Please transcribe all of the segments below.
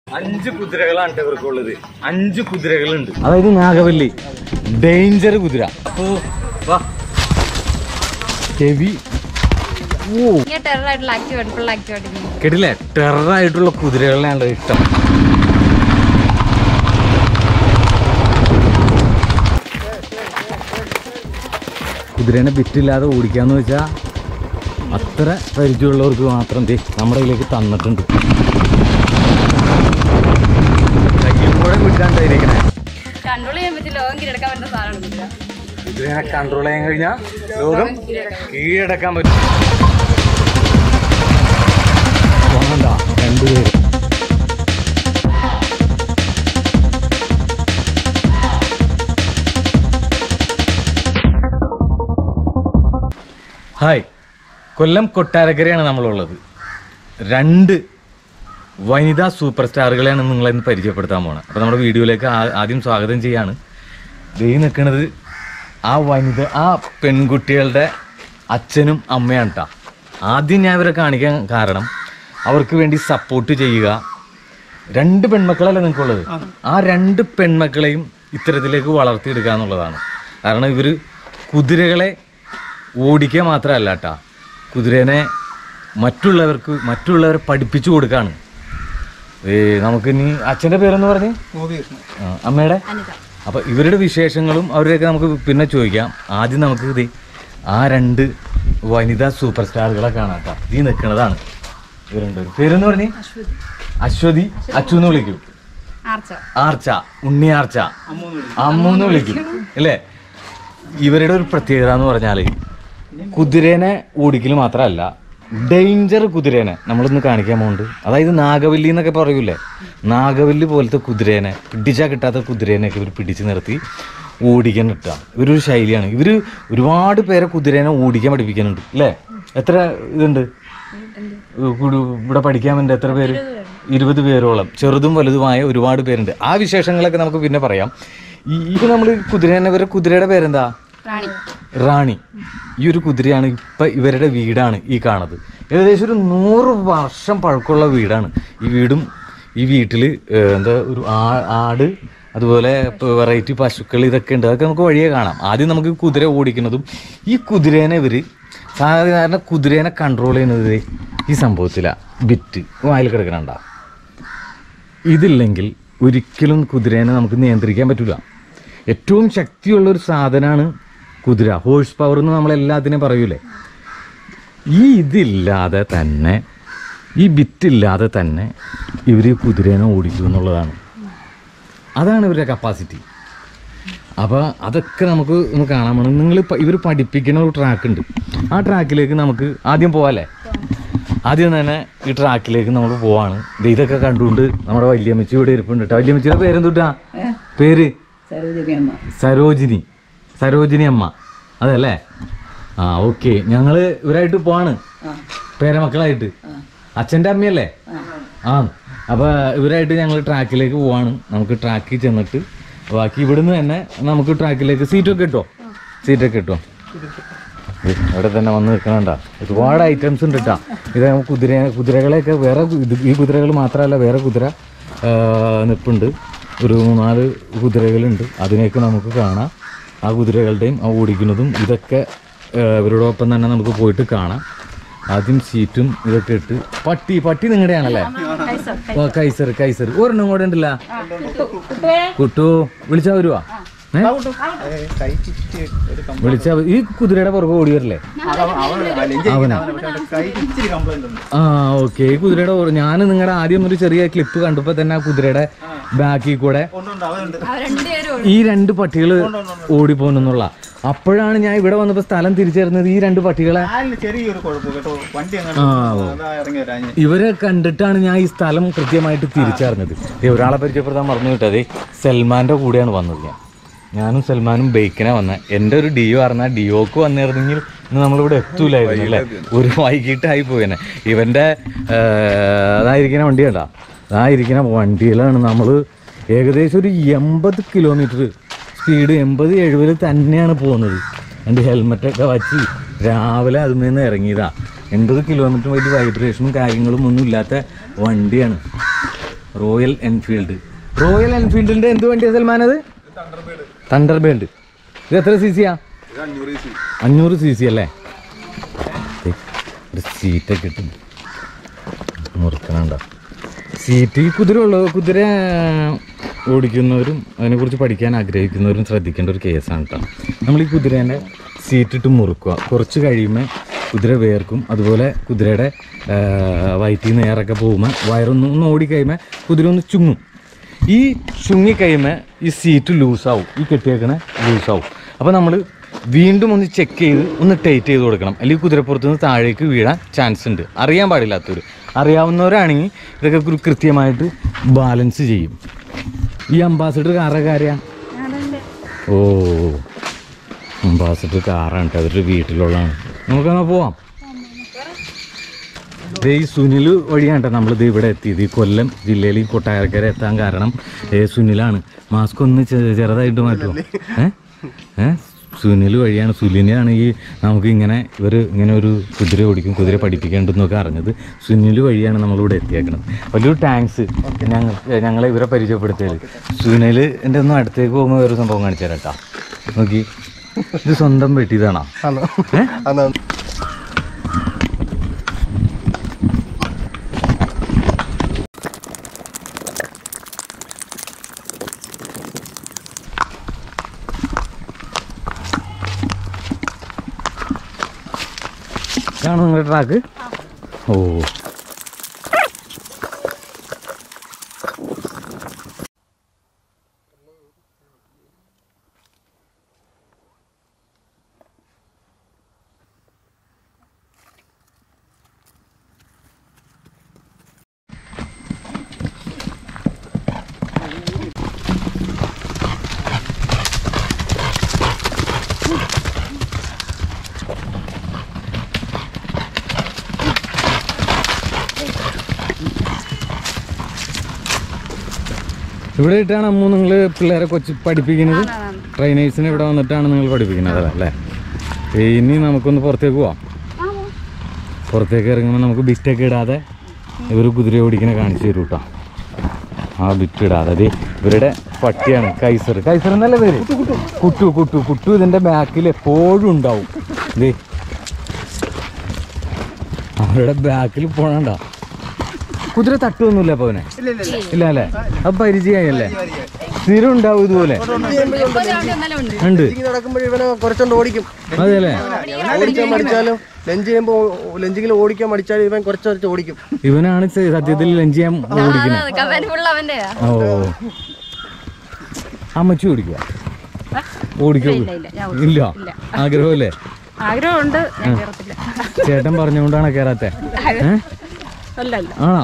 അഞ്ച് കുതിരകളാണ് ട്ടോ ഇവർക്കുള്ളത് അഞ്ച് കുതിരകളുണ്ട് അതായത് നാഗവല്ലി ഡേഞ്ചർ കുതിര അപ്പോ വാ ഹെവി ഓ ഇങ്ങനെ ടെറർ ആയിട്ടുള്ള ആക്റ്റീവ് ആയിട്ടുള്ള ആക്റ്റീവ് ആയിട്ട് കേട്ടില്ലേ ടെററായിട്ടുള്ള കുതിരകളെയാണ് ഇഷ്ടം കുതിരേനെ ബിറ്റില്ലാതെ ഓടിക്കാന്ന് വെച്ചാൽ അത്ര പരിചയമുള്ളവർക്ക് മാത്രം ദേ നമ്മുടെ കയ്യിലേക്ക് തന്നിട്ടുണ്ട് കയ്യിൽ കൂടെ വിട്ടാണ്ടായിരിക്കണേ കൺട്രോൾ ചെയ്യാൻ പറ്റില്ല ലോകം കീഴടക്കാൻ പറ്റുന്ന സാധനമാണ് കുതിര. കുതിരേനെ കൺട്രോൾ ചെയ്യാൻ കഴിഞ്ഞാൽ ലോകം കീഴടക്കാൻ പറ്റും വേണ്ട രണ്ടുപേരും ഹായ് കൊല്ലം കൊട്ടാരക്കരയാണ് നമ്മളുള്ളത് രണ്ട് വനിതാ സൂപ്പർ സ്റ്റാറുകളെയാണ് നിങ്ങളെ ഇന്ന് പരിചയപ്പെടുത്താൻ പോണത് അപ്പോൾ നമ്മുടെ വീഡിയോയിലേക്ക് ആ- ആദ്യം സ്വാഗതം ചെയ്യാണ് ദേ നിൽക്കുന്നത് ആ വനിത ആ പെൺകുട്ടികളുടെ അച്ഛനും അമ്മയാണ് കേട്ടോ ആദ്യം ഞാൻ ഇവരെ കാണിക്കാൻ കാരണം അവർക്ക് വേണ്ടി സപ്പോർട്ട് ചെയ്യുക രണ്ട് പെൺമക്കളല്ലേ നിങ്ങൾക്കുള്ളത് ആ രണ്ട് പെൺമക്കളെയും ഇത്തരത്തിലേക്ക് വളർത്തിയെടുക്കുക എന്നുള്ളതാണ് കാരണം ഇവർ കുതിരകളെ ഓടിക്കുക മാത്രമല്ല കേട്ടാ കുതിരേനെ മറ്റുള്ളവർക്ക് മറ്റുള്ളവരെ പഠിപ്പിച്ചു കൊടുക്കാണ് ഏ നമുക്കിനി അച്ഛൻ്റെ പേരെന്ന് പറഞ്ഞ് ആ, അമ്മയുടെ അനിത അപ്പോൾ ഇവരുടെ വിശേഷങ്ങളും അവരെയൊക്കെ നമുക്ക് പിന്നെ ചോദിക്കാം ആദ്യം നമുക്ക് ഇത് ആ രണ്ട് വനിതാ സൂപ്പർ സ്റ്റാറുകളെ കാണാം കേട്ടോ ഈ നിൽക്കുന്നതാണ് ഇവരുണ്ട് പേരെന്ന് പറഞ്ഞ് അശ്വതി അച്ചു എന്ന് വിളിക്കും ആർച്ച ആർച്ച ഉണ്ണി ആർച്ച അമ്മു എന്ന് വിളിക്കും അല്ലേ ഇവരുടെ ഒരു പ്രത്യേകത എന്ന് പറഞ്ഞാൽ കുതിരേനെ ഓടിക്കൽ മാത്രമല്ല ഡേഞ്ചർ കുതിരേനെ നമ്മളൊന്ന് കാണിക്കാൻ പോകുന്നുണ്ട് അതായത് നാഗവല്ലി എന്നൊക്കെ പറയൂലേ നാഗവല്ലി പോലത്തെ കുതിരേനെ പിടിച്ചാൽ കിട്ടാത്ത കുതിരേനെയൊക്കെ ഇവർ പിടിച്ച് നിർത്തി ഓടിക്കാൻ കിട്ടുക ഇവരൊരു ശൈലിയാണ് ഇവർ ഒരുപാട് പേരെ കുതിരേനെ ഓടിക്കാൻ പഠിപ്പിക്കുന്നുണ്ട് അല്ലേ എത്ര ഇതുണ്ട് കുടു- ഇവിടെ പഠിക്കാൻ വേണ്ടി എത്ര പേര് ഇരുപത് പേരോളം ചെറുതും വലുതുമായ ഒരുപാട് പേരുണ്ട് ആ വിശേഷങ്ങളൊക്കെ നമുക്ക് പിന്നെ പറയാം ഈ ഇത് നമ്മൾ കുതിരേനെ ഇവരുടെ കുതിരയുടെ പേരെന്താ റാണി റാണി ഈ ഒരു കുതിരയാണ് ഇപ്പൊ ഇവരുടെ വീടാണ് ഈ കാണുന്നത് ഏകദേശം ഒരു നൂറ് വർഷം പഴക്കമുള്ള വീടാണ് ഈ വീടും ഈ വീട്ടിൽ എന്താ ഒരു ആ- ആട് അതുപോലെ വെറൈറ്റി പശുക്കൾ ഇതൊക്കെ ഉണ്ട് അതൊക്കെ നമുക്ക് വഴിയെ കാണാം ആദ്യം നമുക്ക് കുതിര ഓടിക്കുന്നതും ഈ കുതിരേനെ ഇവര് സാധാരണ കുതിരേനെ കൺട്രോൾ ചെയ്യുന്നത് ഈ സംഭവത്തിലാണ് ബിറ്റ് വായിൽ കിടക്കണണ്ട ഇതില്ലെങ്കിൽ ഒരിക്കലും കുതിരേനെ നമുക്ക് നിയന്ത്രിക്കാൻ പറ്റില്ല ഏറ്റവും ശക്തിയുള്ള ഒരു സാധനമാണ് കുതിര ഹോഴ്സ് പവർ എന്ന് നമ്മൾ എല്ലാത്തിനെയും പറയൂലേ ഈ ഇതില്ലാതെ തന്നെ ഈ ബിറ്റില്ലാതെ തന്നെ ഇവർ ഈ കുതിരേനെ ഓടിക്കും എന്നുള്ളതാണ് അതാണ് ഇവരുടെ കപ്പാസിറ്റി അപ്പോൾ അതൊക്കെ നമുക്ക് ഒന്ന് കാണാൻ വേണം നിങ്ങൾ ഇവർ പഠിപ്പിക്കുന്ന ഒരു ട്രാക്ക് ഉണ്ട് ആ ട്രാക്കിലേക്ക് നമുക്ക് ആദ്യം പോവാല്ലേ ആദ്യം തന്നെ ഈ ട്രാക്കിലേക്ക് നമ്മൾ പോവാണ് ദേ ഇതൊക്കെ കണ്ടുകൊണ്ട് നമ്മുടെ വല്യമ്മച്ചി ഇവിടെ ഇരിപ്പുണ്ട് കേട്ടോ വല്യമ്മച്ചിയുടെ പേരെന്തുട്ടാ പേര് സരോജിനി സരോജിനി അമ്മ അതല്ലേ ആ ഓക്കെ ഞങ്ങള് ഇവരായിട്ട് പോവാണ് പേരമക്കളായിട്ട് അച്ഛൻ്റെ അമ്മയല്ലേ ആ അപ്പൊ ഇവരായിട്ട് ഞങ്ങൾ ട്രാക്കിലേക്ക് പോവാണ് നമുക്ക് ട്രാക്കിൽ ചെന്നിട്ട് ബാക്കി ഇവിടുന്ന് തന്നെ നമുക്ക് ട്രാക്കിലേക്ക് സീറ്റൊക്കെ കിട്ടോ സീറ്റൊക്കെ കിട്ടോ ഇവിടെ തന്നെ വന്ന് നിൽക്കണണ്ട ഒരുപാട് ഐറ്റംസ് ഉണ്ട് കേട്ടോ ഇത് കുതിര കുതിരകളെയൊക്കെ വേറെ ഇത് ഈ കുതിരകൾ മാത്രമല്ല വേറെ കുതിര ആ, നിൽപ്പുണ്ട് ഒരു മൂന്നാല് കുതിരകളുണ്ട് അതിനെയൊക്കെ നമുക്ക് കാണാം ആ കുതിരകളുടെയും ആ ഓടിക്കുന്നതും ഇതൊക്കെ ആ, ഇവരോടൊപ്പം തന്നെ നമുക്ക് പോയിട്ട് കാണാം ആദ്യം സീറ്റും ഇതൊക്കെ ഇട്ട് പട്ടി പട്ടി നിങ്ങളുടെ ആണല്ലേ ഓ, കൈസർ കൈസർ ഒരെണ്ണം കൂടെ ഉണ്ടല്ല കുട്ടു വിളിച്ചാ വരുവാ ഏ? വിളിച്ചാ വ- ഈ കുതിരയുടെ പുറകെ ഓടി വരില്ലേ അവനാ ആ ഓക്കെ ഈ കുതിരയുടെ പുറകെ- ഞാൻ നിങ്ങളുടെ ആദ്യം ഒരു ചെറിയ ക്ലിപ്പ് കണ്ടപ്പോ തന്നെ ആ കുതിരയുടെ ബാക്കിൽ കൂടെ ആ രണ്ടുപേരും ഈ രണ്ട് പട്ടികൾ ഓടിപ്പോണെന്നുള്ള അപ്പോഴാണ് ഞാൻ ഇവിടെ വന്നപ്പോ സ്ഥലം തിരിച്ചറിഞ്ഞത് ഈ രണ്ട് പട്ടികളെ ചെറിയൊരു കുഴപ്പം കേട്ടോ വണ്ടി അങ്ങനെ ആ ഓ. അതാ ഇറങ്ങി വരാഞ്ഞ് ഇവരെ കണ്ടിട്ടാണ് ഞാൻ ഈ സ്ഥലം കൃത്യമായിട്ട് തിരിച്ചറിഞ്ഞത് ദേ ഒരാളെ പരിചയപ്പെടുത്താൻ മറന്നു വിട്ടത് സൽമാന്റെ കൂടെയാണ് വന്നത് ഞാൻ ഞാനും സൽമാനും ബൈക്കിനെ വന്ന എൻ്റെ ഒരു ഡിയോ പറഞ്ഞാൽ ഡിയോക്ക് വന്നിരുന്നെങ്കിൽ ഇന്ന് നമ്മളിവിടെ എത്തൂലായിരുന്നു അല്ലേ ഒരു വൈകിട്ടായി പോയേനെ ഇവൻ്റെ അതായിരിക്കുന്ന വണ്ടി കണ്ടാ അതായിരിക്കുന്ന വണ്ടിയിലാണ് നമ്മൾ ഏകദേശം ഒരു എൺപത് കിലോമീറ്റർ സ്പീഡ് എൺപത് എഴുപത് തന്നെയാണ് പോകുന്നത് എൻ്റെ ഹെൽമെറ്റൊക്കെ വച്ച് രാവിലെ അതിൽ നിന്ന് ഇറങ്ങിയതാ എൺപത് കിലോമീറ്റർ വലിയ വൈബ്രേഷനും കാര്യങ്ങളും ഒന്നും ഇല്ലാത്ത വണ്ടിയാണ് റോയൽ എൻഫീൽഡ് റോയൽ എൻഫീൽഡിന്റെ എന്ത് വണ്ടിയാ സൽമാൻ അത് തണ്ടർബേൾഡ് ഇത് എത്ര സി സിയാ അഞ്ഞൂറ് സി സി അല്ലേ ദേ, ഒരു സീറ്റൊക്കെ ഇട്ടു മുറുക്കണണ്ട സീറ്റ് ഈ കുതിര ഉള്ളത് കുതിര ഓടിക്കുന്നവരും അതിനെക്കുറിച്ച് പഠിക്കാൻ ആഗ്രഹിക്കുന്നവരും ശ്രദ്ധിക്കേണ്ട ഒരു കേസാണ് കേട്ടോ നമ്മൾ ഈ കുതിരേൻ്റെ സീറ്റിട്ട് മുറുക്കുക കുറച്ച് കഴിയുമ്പോൾ കുതിര വേർക്കും അതുപോലെ കുതിരയുടെ ആ, വയറ്റിൽ നിന്ന് എയറൊക്കെ പോകുമ്പോൾ വയറൊന്ന് ഒന്ന് ഓടിക്കഴിയുമ്പോൾ കുതിര ഒന്ന് ചുങ്ങും ഈ ചുങ്ങിക്കഴിയുമ്പോൾ ഈ സീറ്റ് ലൂസാവും ഈ കെട്ടിയേക്കണ ലൂസാവും അപ്പോൾ നമ്മൾ വീണ്ടും ഒന്ന് ചെക്ക് ചെയ്ത് ഒന്ന് ടൈറ്റ് ചെയ്ത് കൊടുക്കണം അല്ലെങ്കിൽ കുതിരപ്പുറത്ത് നിന്ന് താഴേക്ക് വീഴാൻ ചാൻസ് ഉണ്ട് അറിയാൻ പാടില്ലാത്തവർ അറിയാവുന്നവരാണെങ്കിൽ ഇതൊക്കെ കൃ- കൃത്യമായിട്ട് ബാലൻസ് ചെയ്യും ഈ അംബാസിഡർ കാറ കാര്യ ഓ അംബാസിഡർ കാറാണ് കേട്ടോ അതൊരു വീട്ടിലുള്ളതാണ് നമുക്കങ്ങനെ പോവാം ദേ ഈ സുനിൽ വഴിയാണ് കേട്ടോ നമ്മളിത് ഇവിടെ എത്തിയത് ഈ കൊല്ലം ജില്ലയിൽ ഈ കൊട്ടാരക്കര എത്താൻ കാരണം ഏ സുനിലാണ് മാസ്ക് ഒന്ന് ചെ- ചെറുതായിട്ട് മാറ്റുമോ ഏ ഏ സുനിൽ വഴിയാണ് സുനിലാണ് ഈ നമുക്ക് ഇങ്ങനെ ഇവർ ഇങ്ങനെ ഒരു കുതിര ഓടിക്കും കുതിര പഠിപ്പിക്കേണ്ടെന്നൊക്കെ അറിഞ്ഞത് സുനിൽ വഴിയാണ് നമ്മളിവിടെ എത്തിയേക്കണത് വലിയൊരു താങ്ക്സ് ഞങ്ങൾ ഞങ്ങളെ ഇവരെ പരിചയപ്പെടുത്തിയത് സുനിൽ എൻ്റെ ഒന്നും അടുത്തേക്ക് പോകുമ്പോൾ വേറൊരു സംഭവം കാണിച്ചു തരാം കേട്ടോ നോക്കി ഇത് സ്വന്തം വെട്ടിയതാണോ ഏ ഇതാണോ നിങ്ങളുടെ ട്രാക്ക് ഓ ഇവിടെ ഇട്ടാണ് അമ്മു നിങ്ങൾ പിള്ളേരെ കൊച്ചു പഠിപ്പിക്കുന്നത് ട്രെയിനേഴ്സിനെ ഇവിടെ വന്നിട്ടാണ് നിങ്ങൾ പഠിപ്പിക്കുന്നത് അല്ലേ ഇനി നമുക്കൊന്ന് പുറത്തേക്ക് പോവാം പുറത്തേക്ക് ഇറങ്ങുമ്പോൾ നമുക്ക് ബിറ്റൊക്കെ ഇടാതെ ഇവർ കുതിര ഓടിക്കണ കാണിച്ചു തരും കേട്ടോ ആ ബിറ്റ് ഇടാതെ അതെ ഇവരുടെ പട്ടിയാണ് കൈസർ കൈസർ എന്നല്ല പേര് കുട്ടു കുട്ടു കുട്ടു ഇതിന്റെ ബാക്കിൽ എപ്പോഴും ഉണ്ടാവും ദേ അവരുടെ ബാക്കിൽ പോണണ്ട കുതിര തട്ടുമൊന്നുമില്ല അപ്പൊ അവനെ ഇല്ല അല്ലേ അപ്പൊ പരിചയമായല്ലേ സ്ഥിരം ഉണ്ടാവും ഇതുപോലെ ഉണ്ട് ഉണ്ട് നടക്കുമ്പോൾ ഇവനെ കുറച്ചുകൊണ്ട് ഓടിക്കും അതെ അല്ലേ ഓടിക്കാൻ മടിച്ചാലും ലഞ്ച് ചെയ്യുമ്പോ ലഞ്ചിങ്ങിൽ ഓടിക്കാൻ മടിച്ചാലും ഇവൻ കുറച്ച് കുറച്ച് ഓടിക്കും ഇവനാണ് സ- സത്യത്തിൽ ലഞ്ച് ചെയ്യാൻ ഓടിക്കുന്നത് കവൻ ഫുൾ അവന്റെയാ ഓ അമ്മച്ചി ഓടിക്കുക ഓടിക്കോ ഇല്ല, ഇല്ല, ഞാൻ ഇല്ല ആഗ്രഹമല്ലേ ആഗ്രഹമുണ്ട് ഞാൻ കേറത്തില്ല ചേട്ടൻ പറഞ്ഞുകൊണ്ടാണ് കേറാത്തെ ഏ? അല്ല അല്ല ആണോ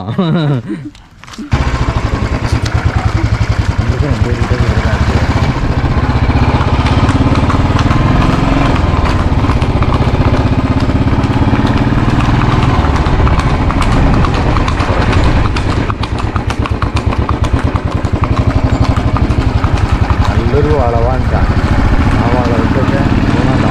നല്ലൊരു വളവാണ് ട്ടാ. ആ വളവത്തൊക്കെ പോണണ്ട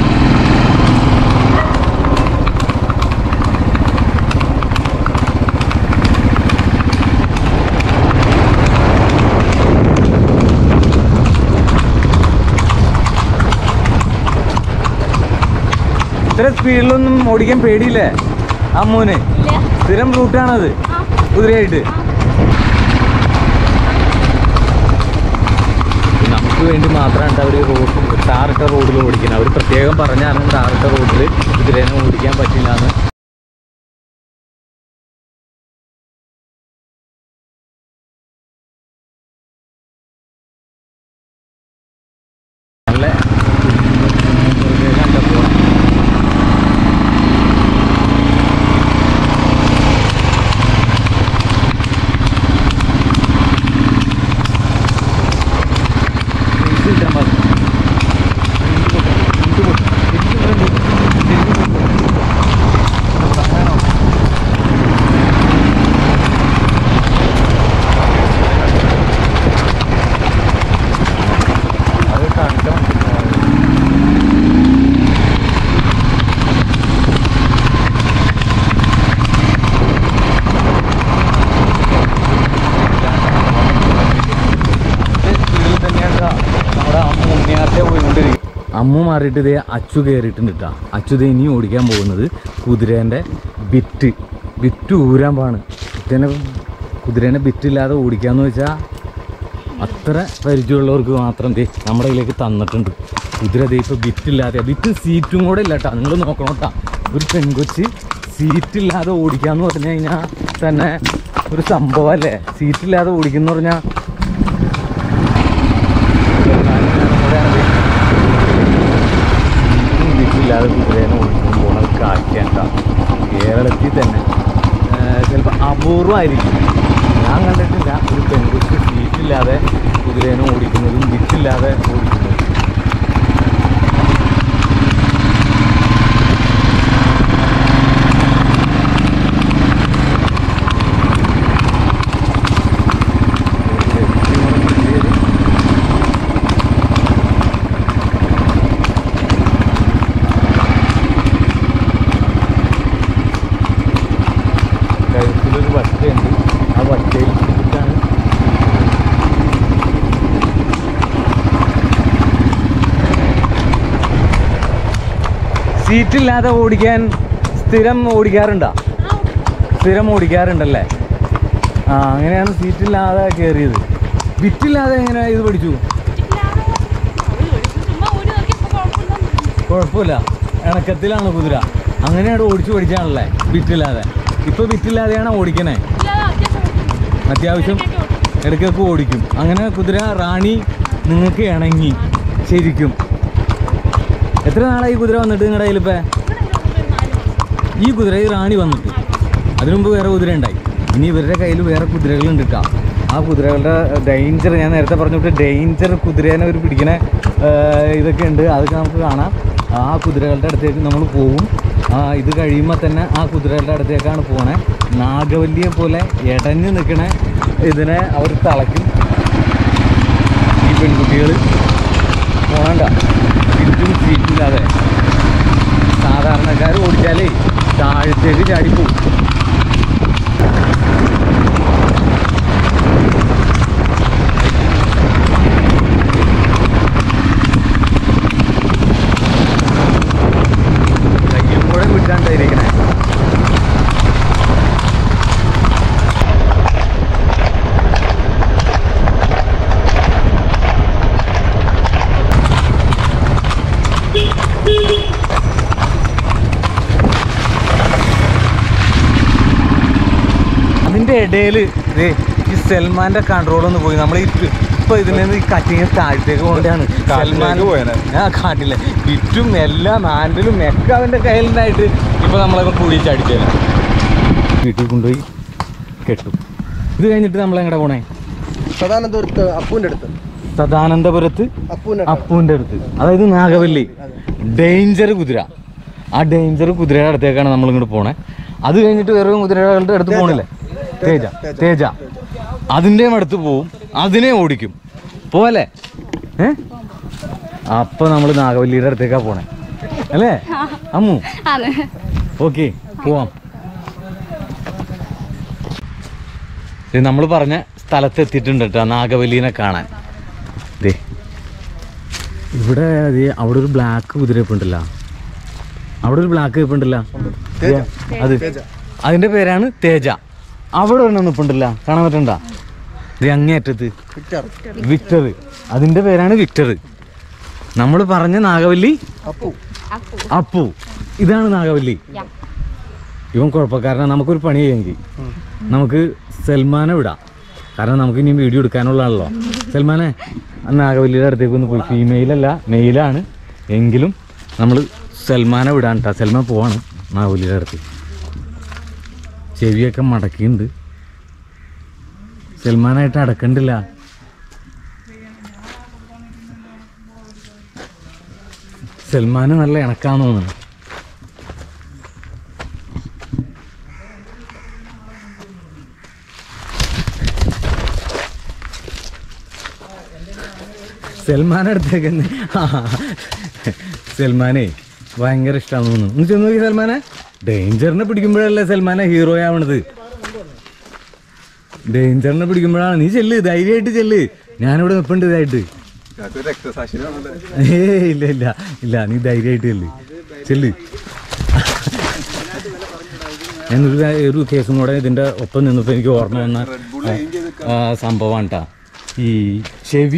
ഇത്ര സ്പീഡിലൊന്നും ഓടിക്കാൻ പേടിയില്ലേ അമ്മൂന് സ്ഥിരം റൂട്ടാണത് കുതിരയായിട്ട് നമുക്ക് വേണ്ടി മാത്രമാണ് അവർ റോഡ് ടാറിട്ട റോഡിൽ ഓടിക്കുന്നത് അവർ പ്രത്യേകം പറഞ്ഞാണ് ടാറിട്ട റോഡിൽ കുതിരേനെ ഓടിക്കാൻ പറ്റില്ല എന്ന് നല്ല കണ്ടപ്പോൾ കിട്ടാൻ പാടില്ല അമ്മു മാറിയിട്ട് ഇതേ അച്ചു കയറിയിട്ടുണ്ട് കേട്ടോ അച്ചു ദേ ഇനി ഓടിക്കാൻ പോകുന്നത് കുതിരേൻ്റെ ബിറ്റ് ബിറ്റ് ഊരാൻ പാണ് കുതിരേനെ കുതിരേനെ ബിറ്റില്ലാതെ ഓടിക്കാന്ന് വെച്ചാൽ അത്ര പരിചയമുള്ളവർക്ക് മാത്രം ദേ നമ്മുടെ കയ്യിലേക്ക് തന്നിട്ടുണ്ട് കുതിര ദേ ഇപ്പോൾ ബിറ്റില്ലാതെ ബിറ്റ് സീറ്റും കൂടെ ഇല്ല കേട്ടോ നിങ്ങൾ നോക്കണം കേട്ടോ ഒരു പെൺകൊച്ച് സീറ്റില്ലാതെ ഓടിക്കാന്ന് പറഞ്ഞു കഴിഞ്ഞാൽ തന്നെ ഒരു സംഭവമല്ലേ സീറ്റില്ലാതെ ഓടിക്കുന്ന പറഞ്ഞാൽ വീട്ടിലില്ലാതെ കുതിരേനെ ഓടിക്കാൻ പോണത് കാഴ്ചയാണ്ട കേരളത്തിൽ തന്നെ ചിലപ്പോൾ അപൂർവമായിരിക്കും ഞാൻ കണ്ടിട്ടില്ല ഒരു പെൺകുട്ടി സീറ്റില്ലാതെ കുതിരേനെ ഓടിക്കുന്നതും വിറ്റില്ലാതെ ഓടിക്കുന്നതും കഴുത്തിലൊരു വട്ടയുണ്ട് ആ വട്ടയിൽ പിടിച്ചിട്ടാണ് സീറ്റില്ലാതെ ഓടിക്കാൻ സ്ഥിരം ഓടിക്കാറുണ്ടോ സ്ഥിരം ഓടിക്കാറുണ്ടല്ലേ ആ അങ്ങനെയാണ് സീറ്റില്ലാതെ കയറിയത് വിറ്റില്ലാതെ എങ്ങനെ ഇത് പഠിച്ചു കുഴപ്പമില്ല ഇണക്കത്തിലാണ് കുതിര അങ്ങനെയാണ് ഓടിച്ചു പഠിച്ചാണല്ലേ വിറ്റില്ലാതെ ഇപ്പൊ വിറ്റില്ലാതെയാണ് ഓടിക്കണേ അത്യാവശ്യം ഇടയ്ക്കൊക്കെ ഓടിക്കും അങ്ങനെ കുതിര റാണി നിങ്ങൾക്ക് ഇണങ്ങി ശരിക്കും എത്ര നാളായി ഈ കുതിര വന്നിട്ട് നിങ്ങളുടെ കയ്യിലിപ്പേ ഈ കുതിര ഈ റാണി വന്നിട്ട് അതിനു മുമ്പ് വേറെ കുതിര ഉണ്ടായി ഇനി ഇവരുടെ കയ്യിൽ വേറെ കുതിരകളുണ്ട് കേട്ടോ ആ കുതിരകളുടെ ഡേഞ്ചർ ഞാൻ നേരത്തെ പറഞ്ഞിട്ട് ഡേഞ്ചർ കുതിരേനെ ഒരു പിടിക്കണ ആ, ഇതൊക്കെ ഉണ്ട് അതൊക്കെ നമുക്ക് കാണാം ആ കുതിരകളുടെ അടുത്തേക്ക് നമ്മൾ പോകും ആ, ഇത് കഴിയുമ്പോൾ തന്നെ ആ കുതിരകളുടെ അടുത്തേക്കാണ് പോണേ നാഗവല്ലിയെ പോലെ ഇടഞ്ഞു നിൽക്കണ ഇതിനെ അവർ തളയ്ക്കും ഈ പെൺകുട്ടികൾ പോകണ്ട ചുറ്റും സീറ്റില്ലാതെ സാധാരണക്കാർ ഓടിച്ചാലേ താഴത്തേക്ക് ചാടിപ്പോവും കയ്യും കൂടെ വിട്ടാണ്ടായിരിക്കണേ അതിന്റെ ഇടയിൽ ഈ സൽമാന്റെ കൺട്രോൾ ഒന്ന് പോയി നമ്മൾ ഇപ്പൊ ഇതിൽ നിന്ന് ഈ കട്ടിങ് താഴത്തേക്ക് കൊണ്ടാണ് സൽമാൻ പോയേനെ. ആ കാട്ടില്ലേ ചുറ്റും എല്ലാം ഹാൻഡിലും ഒക്കെ അവന്റെ കയ്യിലുണ്ടായിട്ട് ഇപ്പൊ നമ്മളൊക്കെ കുഴി ചാടിച്ചേനെ വീട്ടിൽ കൊണ്ടുപോയി കെട്ടും ഇത് കഴിഞ്ഞിട്ട് നമ്മൾ എങ്ങടെ പോണേ സദാനന്ദപുരത്ത് അപ്പൂന്റെ അടുത്ത് സദാനന്ദപുരത്ത് അപ്പൂന്റെ അപ്പുവിന്റെ അടുത്ത് അതായത് നാഗവല്ലി ഡേഞ്ചർ കുതിര ആ ഡേഞ്ചർ കുതിരയുടെ അടുത്തേക്കാണ് നമ്മൾ ഇങ്ങോട്ട് പോണേ അത് കഴിഞ്ഞിട്ട് വേറെ കുതിരകളുടെ അടുത്ത് പോണില്ലേ തേജ തേജ അതിൻ്റെയും അടുത്ത് പോവും അതിനെ ഓടിക്കും പോലെ ഏ അപ്പൊ നമ്മൾ നാഗവല്ലിയുടെ അടുത്തേക്കാ പോണേ അല്ലേ അമ്മു അതെ ഓക്കെ പോവാം നമ്മൾ പറഞ്ഞ സ്ഥലത്ത് എത്തിയിട്ടുണ്ട് കേട്ടോ നാഗവല്ലീനെ കാണാൻ ദേ ഇവിടെ ദേ അവിടെ ഒരു ബ്ലാക്ക് കുതിരപ്പുണ്ടല്ലോ അവിടെ ഒരു ബ്ലാക്ക് ഇപ്പുണ്ടല്ലോ തേജ. അത് തേജ. അതിന്റെ പേരാണ് തേജ അവിടെ ഒരെണ്ണം നിപ്പുണ്ടല്ലോ കാണാൻ പറ്റണ്ട ഇത് അങ്ങേയറ്റത്ത് വിക്ടർ വിക്ടർ അതിന്റെ പേരാണ് വിക്ടർ നമ്മൾ പറഞ്ഞ നാഗവല്ലി അപ്പു അപ്പു ഇതാണ് നാഗവല്ലി ഇവൻ കുഴപ്പക്കാരനാ നമുക്കൊരു പണി ചെയ്യാമെങ്കിൽ നമുക്ക് സൽമാനെ വിടാം കാരണം നമുക്ക് ഇനിയും വീഡിയോ എടുക്കാനുള്ളതാണല്ലോ സൽമാനെ ആ നാഗവല്ലിയുടെ അടുത്തേക്ക് ഒന്ന് പോയി ഫീമെയിലല്ല മെയിലാണ് എങ്കിലും നമ്മൾ സൽമാനെ വിടാൻ കേട്ടോ സൽമാൻ പോവാണ് നാഗവല്ലിയുടെ അടുത്ത് ചെവിയൊക്കെ മടക്കിയിട്ടുണ്ട് സൽമാനായിട്ട് അടക്കണ്ടില്ല സൽമാന് നല്ല ഇണക്കാന്ന് തോന്നുന്നു സൽമാൻ അടുത്തേക്ക് തന്നെ ആ, സൽമാനെ ഭയങ്കര ഇഷ്ടമാണെന്ന് തോന്നുന്നു ഒന്ന് ചെന്ന് നോക്കി സൽമാനെ ഡേഞ്ചറിനെ പിടിക്കുമ്പോഴല്ലേ സൽമാനെ ഹീറോ ആവണത് ഡേഞ്ചറിനെ പിടിക്കുമ്പോഴാണ് നീ ചെല്ല് ധൈര്യമായിട്ട് ചെല്ല് ഞാനിവിടെ നിൽപ്പുണ്ട് ഇതായിട്ട് ഏ ഇല്ല ഇല്ല ഇല്ല നീ ധൈര്യമായിട്ട് ചെല്ല് ചെല്ല് ഞാനൊരു കാ- ഒരു കേസും കൂടെ ഇതിൻ്റെ ഒപ്പം നിന്നപ്പോൾ എനിക്ക് ഓർമ്മ വന്ന ആ, സംഭവമാണ് കേട്ടോ ഈ ചെവി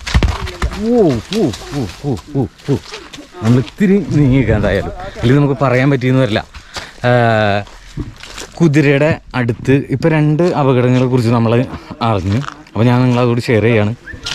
ഓ ഓ ഓ ഓ ഓ ഓ നമ്മൾ ഇത്തിരി നീങ്ങിക്കാൻ എന്തായാലും അല്ലെങ്കിൽ നമുക്ക് പറയാൻ പറ്റിയെന്ന് വരില്ല ആ, കുതിരയുടെ അടുത്ത് ഇപ്പം രണ്ട് അപകടങ്ങളെ കുറിച്ച് നമ്മൾ അറിഞ്ഞു അപ്പോൾ ഞാൻ നിങ്ങളതോട് ഷെയർ ചെയ്യാണ്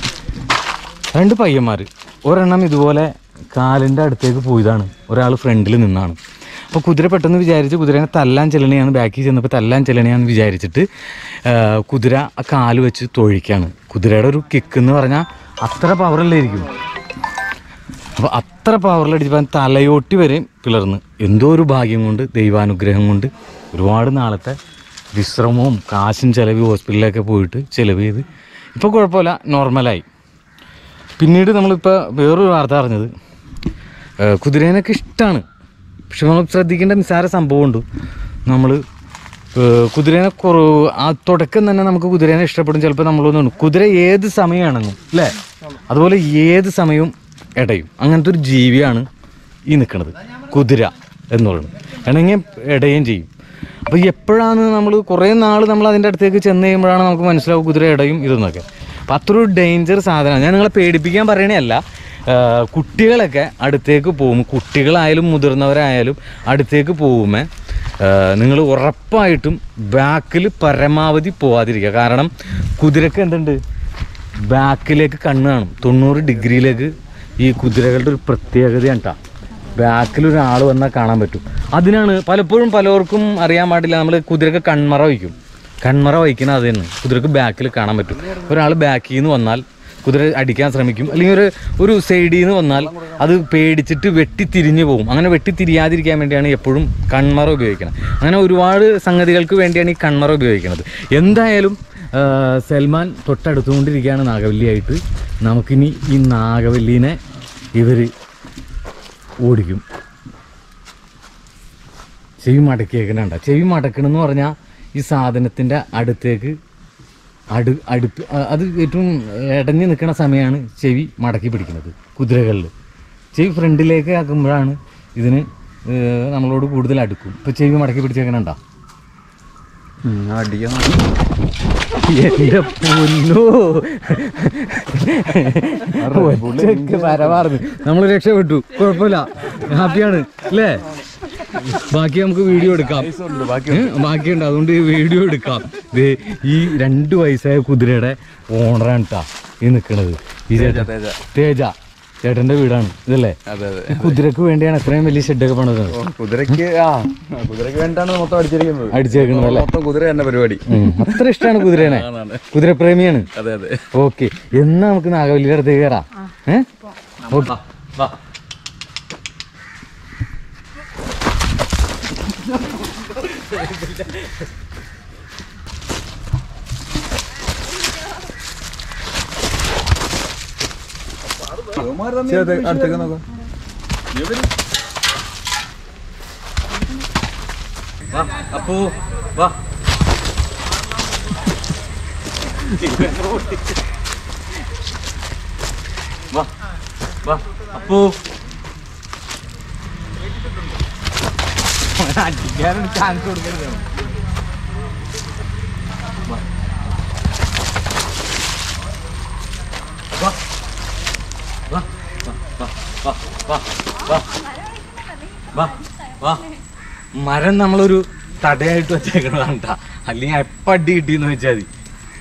രണ്ട് പയ്യന്മാർ ഒരെണ്ണം ഇതുപോലെ കാലിൻ്റെ അടുത്തേക്ക് പോയതാണ് ഒരാൾ ഫ്രണ്ടിൽ നിന്നാണ് അപ്പോൾ കുതിര പെട്ടെന്ന് വിചാരിച്ച് കുതിരനെ തല്ലാൻ ചെല്ലണയാണ് ബാക്കിൽ ചെന്നപ്പോൾ തല്ലാൻ ചെല്ലണയാന്ന് വിചാരിച്ചിട്ട് ആ, കുതിര ആ കാല് വെച്ച് തൊഴിക്കാണ് കുതിരയുടെ ഒരു കിക്ക് എന്ന് പറഞ്ഞാൽ അത്ര പവറല്ലായിരിക്കും അപ്പോൾ അത്ര പവറിലടിച്ചപ്പോൾ തലയോട്ടി വരെയും പിളർന്ന് എന്തോ ഒരു ഭാഗ്യം കൊണ്ട് ദൈവാനുഗ്രഹം കൊണ്ട് ഒരുപാട് നാളത്തെ വിശ്രമവും കാശും ചിലവ് ഹോസ്പിറ്റലിലൊക്കെ പോയിട്ട് ചിലവ് ചെയ്ത് ഇപ്പോൾ കുഴപ്പമില്ല നോർമലായി പിന്നീട് നമ്മളിപ്പോൾ വേറൊരു വാർത്ത അറിഞ്ഞത് ഏഹ് കുതിരേനൊക്കെ ഇഷ്ടമാണ് പക്ഷെ നമ്മൾ ശ്രദ്ധിക്കേണ്ട നിസ്സാര സംഭവമുണ്ട് നമ്മൾ കുതിരേനെ കുറു ആ തുടക്കം തന്നെ നമുക്ക് കുതിരേനെ ഇഷ്ടപ്പെടും ചിലപ്പോൾ നമ്മളൊന്നും കുതിര ഏത് സമയമാണെന്നും അല്ലേ അതുപോലെ ഏത് സമയവും ഇടയും അങ്ങനത്തെ ഒരു ജീവിയാണ് ഈ നിൽക്കുന്നത് കുതിര എന്ന് പറയുന്നത് വേണമെങ്കിൽ ഇടയും ചെയ്യും അപ്പോൾ എപ്പോഴാണ് നമ്മൾ കുറേ നാൾ നമ്മൾ അതിൻ്റെ അടുത്തേക്ക് ചെന്ന് കഴിയുമ്പോഴാണ് നമുക്ക് മനസ്സിലാവും കുതിര ഇടയും ഇതെന്നൊക്കെ അപ്പം അത്ര ഒരു ഡേഞ്ചർ സാധനമാണ് ഞാൻ നിങ്ങളെ പേടിപ്പിക്കാൻ പറയണതല്ല ആ, കുട്ടികളൊക്കെ അടുത്തേക്ക് പോകും കുട്ടികളായാലും മുതിർന്നവരായാലും അടുത്തേക്ക് പോകുമ്പോൾ നിങ്ങൾ ഉറപ്പായിട്ടും ബാക്കിൽ പരമാവധി പോവാതിരിക്കുക കാരണം കുതിരക്ക് എന്തുണ്ട് ബാക്കിലേക്ക് കണ്ണ് കാണും തൊണ്ണൂറ് ഡിഗ്രിയിലേക്ക് ഈ കുതിരകളുടെ ഒരു പ്രത്യേകതയാണ് കേട്ടോ ബാക്കിൽ ഒരാൾ വന്നാൽ കാണാൻ പറ്റും അതിനാണ് പലപ്പോഴും പലർക്കും അറിയാൻ പാടില്ല നമ്മൾ കുതിരക്ക് കൺമറ വയ്ക്കും കൺമറ വയ്ക്കുന്നത് അത് തന്നെ കുതിരക്ക് ബാക്കിൽ കാണാൻ പറ്റും ഒരാൾ ബാക്കിൽ നിന്ന് വന്നാൽ കുതിര അടിക്കാൻ ശ്രമിക്കും അല്ലെങ്കിൽ ഒരു ഒരു സൈഡിൽ നിന്ന് വന്നാൽ അത് പേടിച്ചിട്ട് വെട്ടി തിരിഞ്ഞു പോകും അങ്ങനെ വെട്ടി തിരിയാതിരിക്കാൻ വേണ്ടിയാണ് എപ്പോഴും കൺമറ ഉപയോഗിക്കുന്നത് അങ്ങനെ ഒരുപാട് സംഗതികൾക്ക് വേണ്ടിയാണ് ഈ കൺമറ ഉപയോഗിക്കുന്നത് എന്തായാലും ആ, സൽമാൻ തൊട്ടടുത്തുകൊണ്ടിരിക്കുകയാണ് നാഗവല്ലിയായിട്ട് നമുക്കിനി ഈ നാഗവല്ലീനെ ഇവർ ഓടിക്കും ചെവി മടക്കിയേക്കണണ്ട ചെവി മടക്കണമെന്ന് പറഞ്ഞാൽ ഈ സാധനത്തിൻ്റെ അടുത്തേക്ക് അടു അടുപ്പ് അ- അത് ഏറ്റവും ഇടഞ്ഞു നിൽക്കുന്ന സമയമാണ് ചെവി മടക്കി പിടിക്കുന്നത് കുതിരകളിൽ ചെവി ഫ്രണ്ടിലേക്ക് ആക്കുമ്പോഴാണ് ഇതിന് ഏർ നമ്മളോട് കൂടുതൽ അടുക്കും ഇപ്പോൾ ചെവി മടക്കി പിടിച്ചേക്കണണ്ട എന്റെ പൊന്നോ ഒറ്റയ്ക്ക് വരവാർന്ന് നമ്മൾ രക്ഷപ്പെട്ടു കുഴപ്പമില്ല ഹാപ്പിയാണ് അല്ലേ ബാക്കി നമുക്ക് വീഡിയോ എടുക്കാം ഏ, ബാക്കിയുണ്ട് അതുകൊണ്ട് ഈ വീഡിയോ എടുക്കാം ഇത് ഈ രണ്ട് വയസ്സായ കുതിരയുടെ ഓണറാണ് കേട്ടാ ഈ നിൽക്കണത് ഈ ചേട്ടൻ തേജ ചേട്ടന്റെ വീടാണ് ഇതല്ലേ ഈ കുതിരക്ക് വേണ്ടിയാണ് എത്രയും വലിയ ഷെഡൊക്കെ പണിത് കുതിരക്ക് ആ കുതിരക്ക് വേണ്ടിയാണ് മൊത്തം അടിച്ചിരിക്കുന്നത് അടിച്ചേക്കണത് അല്ലേ മൊത്തം കുതിര തന്നെ പരിപാടി ഉം. അത്ര ഇഷ്ടമാണ് കുതിരേനെ കുതിരപ്രേമിയാണ് അതെ അതെ ഓക്കെ എന്നാ നമുക്ക് നാഗവല്ലിയുടെ അടുത്തേക്ക് കയറാം ഏഹ് ഓക്കെ അടുത്തേക്ക് നോക്കാം അപ്പോ വാ വാ വാ അപ്പോ അടിക്കാനൊരു ചാൻസ് കൊടുക്കരുത് വാ വാ വാ വാ വാ വാ വാ വാ മരം നമ്മളൊരു തടയായിട്ട് വെച്ചേക്കണതാണ് കേട്ടാ അല്ലെങ്കിൽ എപ്പം അടി കിട്ടിയെന്ന് വെച്ചാൽ മതി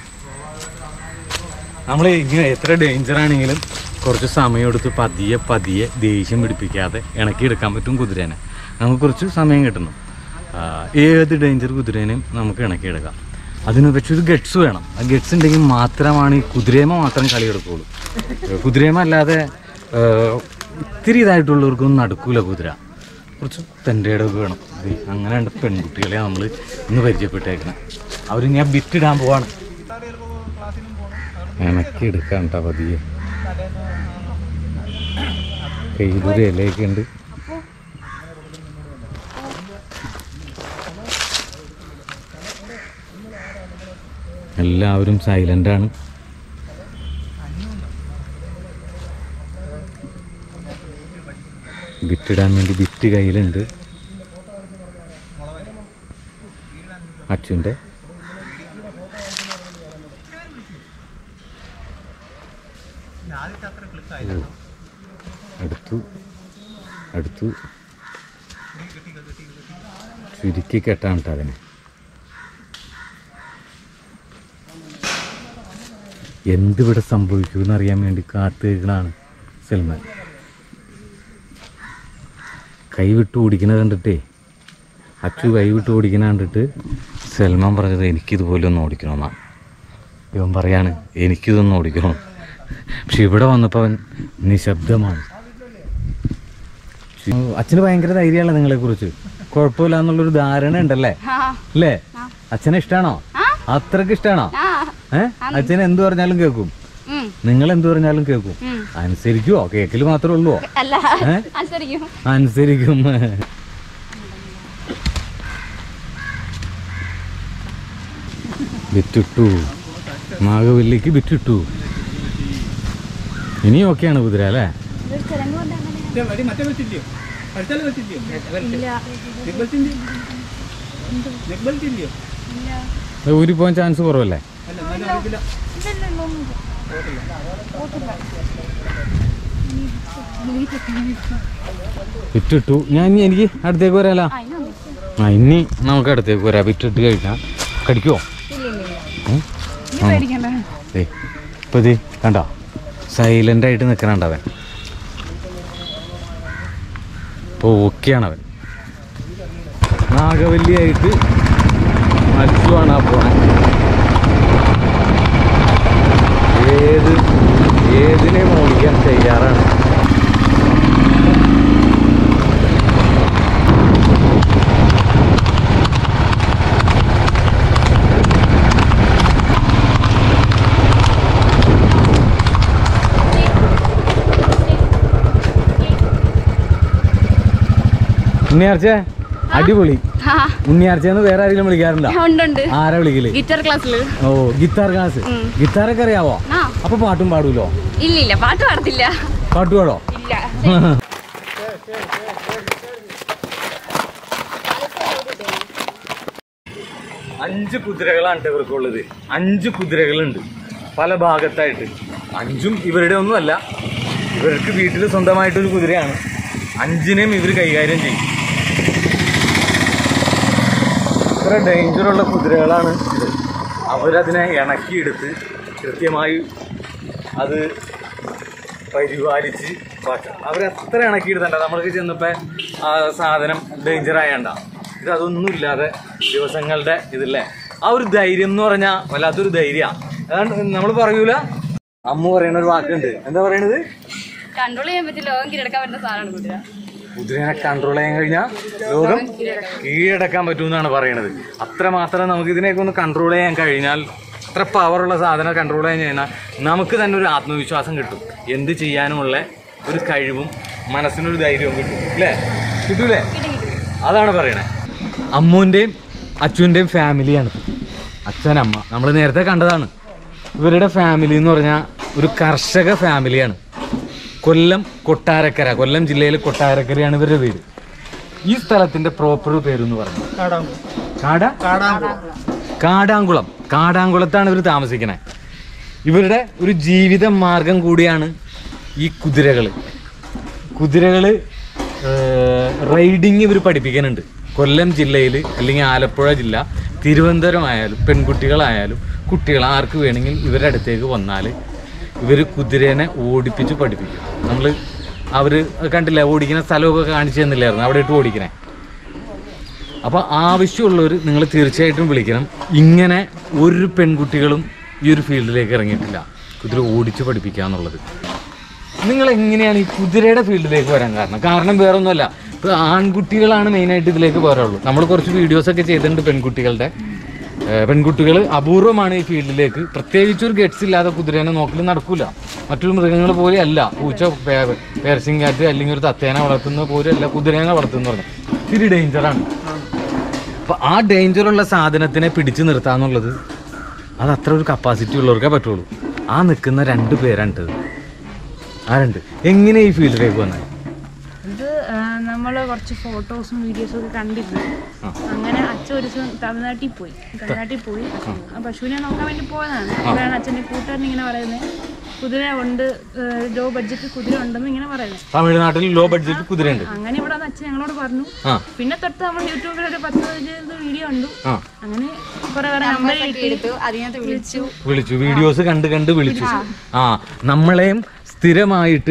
നമ്മൾ ഇങ്ങനെ എത്ര ഡേഞ്ചർ ആണെങ്കിലും കുറച്ച് സമയമെടുത്ത് പതിയെ പതിയെ ദേഷ്യം പിടിപ്പിക്കാതെ ഇണക്കി എടുക്കാൻ പറ്റും കുതിരേനെ നമുക്ക് കുറച്ച് സമയം കിട്ടണം ആ, ഏത് ഡേഞ്ചർ കുതിരേനെയും നമുക്ക് ഇണക്കി എടുക്കാം അതിന് പക്ഷെ ഒരു ഗട്ട്സ് വേണം ആ ഗട്ട്സ് ഉണ്ടെങ്കിൽ മാത്രമാണ് ഈ കുതിരേമ മാത്രം കളി എടുക്കുള്ളൂ കുതിരേമ അല്ലാതെ ആ, ഇത്തിരി ഇതായിട്ടുള്ളവർക്കൊന്നും നടക്കൂല കുതിര കുറച്ച് തൻ്റെ ഇടമൊക്കെ വേണം ഇത് അങ്ങനെ രണ്ട് പെൺകുട്ടികളെ നമ്മൾ ഇന്ന് പരിചയപ്പെട്ടേക്കണം അവർ ഞാൻ ബിറ്റിടാൻ പോവാണ് എനക്ക് എടുക്കാൻ കേട്ടോ പതിയെ കയ്യിലൊരു ഇലയൊക്കെ ഉണ്ട് എല്ലാവരും സൈലൻ്റാണ് വിറ്റിടാൻ വേണ്ടി വിറ്റ് കയ്യിലുണ്ട് അച്ഛൻ്റെ അടുത്തു അടുത്തു ചുരുക്കി കെട്ടാൻ കേട്ടോ അതിനെ എന്തിവിടെ സംഭവിക്കുമെന്ന് അറിയാൻ വേണ്ടി കാത്തുനിൽക്കണാണ് സൽമാൻ കൈവിട്ട് ഓടിക്കുന്നത് കണ്ടിട്ടേ അച്ചു കൈവിട്ട് ഓടിക്കുന്ന കണ്ടിട്ട് സൽമാൻ പറഞ്ഞത് എനിക്കിതുപോലെ ഒന്ന് ഓടിക്കണമെന്നാണ് ഇവൻ പറയാണ് എനിക്കിതൊന്ന് ഓടിക്കണം പക്ഷെ ഇവിടെ വന്നപ്പോൾ അവൻ നിശബ്ദമാണ് അച്ഛന് ഭയങ്കര ധൈര്യമാണ് നിങ്ങളെ കുറിച്ച് കുഴപ്പമില്ല എന്നുള്ളൊരു ധാരണ ഉണ്ടല്ലേ ആ അല്ലേ അച്ഛനെ ഇഷ്ടാണോ അത്രക്ക് ഇഷ്ടാണോ ആ ഏ അച്ഛൻ എന്ത് പറഞ്ഞാലും കേൾക്കും ഉം, നിങ്ങൾ എന്ത് പറഞ്ഞാലും കേൾക്കും ഉം. അനുസരിക്കുവോ കേക്കിൽ മാത്രമേ ഉള്ളൂ അല്ല ഏ? അനുസരിക്കും അനുസരിക്കും വിറ്റിട്ടു നാഗവല്ലിക്ക് വിറ്റിട്ടു ഇനി ഓക്കെയാണ് കുതിര അല്ലേ മറ്റേ മറ്റേ വെച്ചില്ലയോ പഠിച്ചാലും വെച്ചില്ലയോ ഇല്ല നെക്ക് ബെൽറ്റ് നെക്ക് ബെൽറ്റ് ഇല്ലയോ അത് ഊരിപ്പോകാൻ ചാൻസ് കുറവല്ലേ അല്ല എന്നാലും അറിയത്തില്ല വിറ്റിട്ടു ഞാൻ ഇനി എനിക്ക് അടുത്തേക്ക് വരാലോ ആ ഇനി നമുക്ക് അടുത്തേക്ക് വരാം വിറ്റിട്ട് കഴിക്കാം കടിക്കുവോ ഉം? ആ. പേടിക്കണ്ട ദേ, ഇപ്പൊ ഇത് കണ്ടോ സൈലന്റ് ആയിട്ട് നിൽക്കണുണ്ടവൻ ഇപ്പൊ ഓക്കെയാണ് അവൻ നാഗവല്ലിയായിട്ട് അച്ചുവാണ് ആ പോണെ ഏത് ഏതിനെയും ഓടിക്കാൻ തയ്യാറാണ് ഉണ്ണിയാർച്ച അടിപൊളി ആ ഉണ്ണിയാർച്ചയെന്ന് വേറെ ആരെങ്കിലും വിളിക്കാറുണ്ടോ ഉണ്ട് ഉണ്ട് ആരാ വിളിക്കല് ഗിറ്റാർ ക്ലാസ്സില് ഓ ഗിത്താർ ക്ലാസ് ഉം. ഗിത്താറൊക്കെ അറിയാവോ ആ അപ്പൊ പാട്ടും പാടൂലോ ഇല്ല ഇല്ല പാട്ട് പാടത്തില്ല പാട്ട് പാടോ ഇല്ല അഞ്ച് കുതിരകളാണ് ട്ടോ ഇവർക്കുള്ളത് അഞ്ച് കുതിരകളുണ്ട് പല ഭാഗത്തായിട്ട് അഞ്ചും ഇവരുടെ ഒന്നുമല്ല ഇവർക്ക് വീട്ടിൽ സ്വന്തമായിട്ടൊരു കുതിരയാണ് അഞ്ചിനെയും ഇവർ കൈകാര്യം ചെയ്യും ഇത്ര ഡേഞ്ചറുള്ള കുതിരകളാണ് ഇത് അവരതിനെ ഇണക്കിയെടുത്ത് കൃത്യമായി അത് പരിപാലിച്ച് വാട്ടണം അവരെത്ര ഇണക്കിയെടുത്തണ്ട നമ്മൾക്ക് ചെന്നപ്പോൾ ആ സാധനം ഡേഞ്ചർ ആയണ്ട ഇത് അതൊന്നും ഇല്ലാതെ ദിവസങ്ങളുടെ ഇതില്ലേ ആ ഒരു ധൈര്യം എന്ന് പറഞ്ഞാൽ വല്ലാത്തൊരു ധൈര്യമാണ് അതാണ് നമ്മൾ പറയൂല അമ്മ പറയുന്ന ഒരു വാക്കുണ്ട് എന്താ പറയണത് കൺട്രോൾ ചെയ്യാൻ പറ്റില്ല ലോകം കീഴടക്കാൻ പറ്റുന്ന സാധനമാണ് കുതിര കുതിരനെ കൺട്രോൾ ചെയ്യാൻ കഴിഞ്ഞാൽ ലോകം കീഴടക്കാൻ പറ്റുമെന്നാണ് പറയണത് അത്രമാത്രം നമുക്ക് ഇതിനെയൊക്കെ ഒന്ന് കൺട്രോൾ ചെയ്യാൻ കഴിഞ്ഞാൽ അത്ര പവറുള്ള സാധനം കൺട്രോൾ ചെയ്യാൻ കഴിഞ്ഞാൽ നമുക്ക് തന്നെ ഒരു ആത്മവിശ്വാസം കിട്ടും എന്ത് ചെയ്യാനുമുള്ള ഒരു കഴിവും മനസ്സിനൊരു ധൈര്യവും കിട്ടും അല്ലേ കിട്ടൂലേ അതാണ് പറയണേ അമ്മുവിൻ്റെയും അച്ഛൻ്റെയും ഫാമിലിയാണ് അച്ഛൻ അമ്മ നമ്മൾ നേരത്തെ കണ്ടതാണ് ഇവരുടെ ഫാമിലി എന്ന് പറഞ്ഞാൽ ഒരു കർഷക ഫാമിലിയാണ് കൊല്ലം കൊട്ടാരക്കര കൊല്ലം ജില്ലയിൽ കൊട്ടാരക്കരയാണ് ഇവരുടെ വീട് ഈ സ്ഥലത്തിന്റെ പ്രോപ്പർ പേരെന്ന് പറഞ്ഞു കാടാകുളം കാട കാടാകുളം കാടാങ്കുളം കാടാങ്കുളത്താണ് ഇവർ താമസിക്കണേ ഇവരുടെ ഒരു ജീവിത മാർഗം കൂടിയാണ് ഈ കുതിരകൾ കുതിരകൾ റൈഡിങ് ഇവർ പഠിപ്പിക്കാനുണ്ട് കൊല്ലം ജില്ലയിൽ അല്ലെങ്കിൽ ആലപ്പുഴ ജില്ല തിരുവനന്തപുരം ആയാലും പെൺകുട്ടികളായാലും കുട്ടികൾ ആർക്ക് വേണമെങ്കിൽ ഇവരുടെ അടുത്തേക്ക് വന്നാൽ ഇവർ കുതിരേനെ ഓടിപ്പിച്ച് പഠിപ്പിക്കും നമ്മൾ അവർ കണ്ടില്ല ഓടിക്കുന്ന സ്ഥലമൊക്കെ കാണിച്ചു തന്നില്ലായിരുന്നു അവിടെ ഇട്ട് ഓടിക്കണേ അപ്പോൾ ആവശ്യമുള്ളവർ നിങ്ങൾ തീർച്ചയായിട്ടും വിളിക്കണം ഇങ്ങനെ ഒരു പെൺകുട്ടികളും ഈ ഒരു ഫീൽഡിലേക്ക് ഇറങ്ങിയിട്ടില്ല കുതിര ഓടിച്ച് പഠിപ്പിക്കുക എന്നുള്ളത് നിങ്ങൾ എങ്ങനെയാണ് ഈ കുതിരയുടെ ഫീൽഡിലേക്ക് വരാൻ കാരണം കാരണം വേറൊന്നുമല്ല ഇപ്പോൾ ആൺകുട്ടികളാണ് മെയിനായിട്ട് ഇതിലേക്ക് പോരാറുള്ളൂ നമ്മൾ കുറച്ച് വീഡിയോസൊക്കെ ചെയ്തിട്ടുണ്ട് പെൺകുട്ടികളുടെ പെൺകുട്ടികൾ അപൂർവമാണ് ഈ ഫീൽഡിലേക്ക് പ്രത്യേകിച്ച് ഒരു ഗട്ട്സ് ഇല്ലാതെ കുതിരേനെ നോക്കൽ നടക്കൂല മറ്റൊരു മൃഗങ്ങൾ പോലെ അല്ല പൂച്ച പേർസിംഗ് കാറ്റ് അല്ലെങ്കിൽ ഒരു തത്തേനെ വളർത്തുന്ന പോലെ അല്ല കുതിരേനെ വളർത്തുന്ന പറഞ്ഞാൽ ഇത്തിരി ഡേഞ്ചറാണ് അപ്പൊ ആ ഡേഞ്ചറുള്ള സാധനത്തിനെ പിടിച്ചു നിർത്താന്നുള്ളത് അത് അത്ര ഒരു കപ്പാസിറ്റി ഉള്ളവർക്കേ പറ്റുള്ളൂ ആ നിൽക്കുന്ന രണ്ട് പേരാണ് ഇത്. ആ രണ്ട് എങ്ങനെ ഈ ഫീൽഡിലേക്ക് വന്നത് ഇത് ആ, നമ്മൾ കുറച്ച് ഫോട്ടോസും വീഡിയോസും ഒക്കെ കണ്ടിട്ടുണ്ട് അങ്ങനെ അച്ഛൻ ഒരു ദിവസം തമിഴ്നാട്ടിൽ പോയി തമിഴ്നാട്ടിൽ പോയി ആ പശുവിനെ നോക്കാൻ വേണ്ടി പോയതാണ് അപ്പോഴാണ് അച്ഛൻ്റെ കൂട്ടുകാരൻ ഇങ്ങനെ പറയുന്നത് കുതിര ഉണ്ട് ലോ ബഡ്ജറ്റ് കുതിര ഉണ്ടെന്ന് ഇങ്ങനെ പറയുന്നത് തമിഴ്നാട്ടിൽ ലോ ബഡ്ജറ്റ് കുതിരയുണ്ട് അങ്ങനെ ഇവിടെ വന്ന് അച്ഛൻ ഞങ്ങളോട് പറഞ്ഞു ആ പിന്നെ തൊട്ട് നമ്മൾ യൂട്യൂബിൽ ഒരു പത്ത് പതിനഞ്ച് വീഡിയോ ഉണ്ട് ആ അങ്ങനെ കുറെ കുറെ നമ്പർ കിട്ടി എടുത്തു അതിനകത്ത് വിളിച്ചു വിളിച്ചു വീഡിയോസ് കണ്ട് കണ്ട് വിളിച്ചു ആ നമ്മളെയും സ്ഥിരമായിട്ട്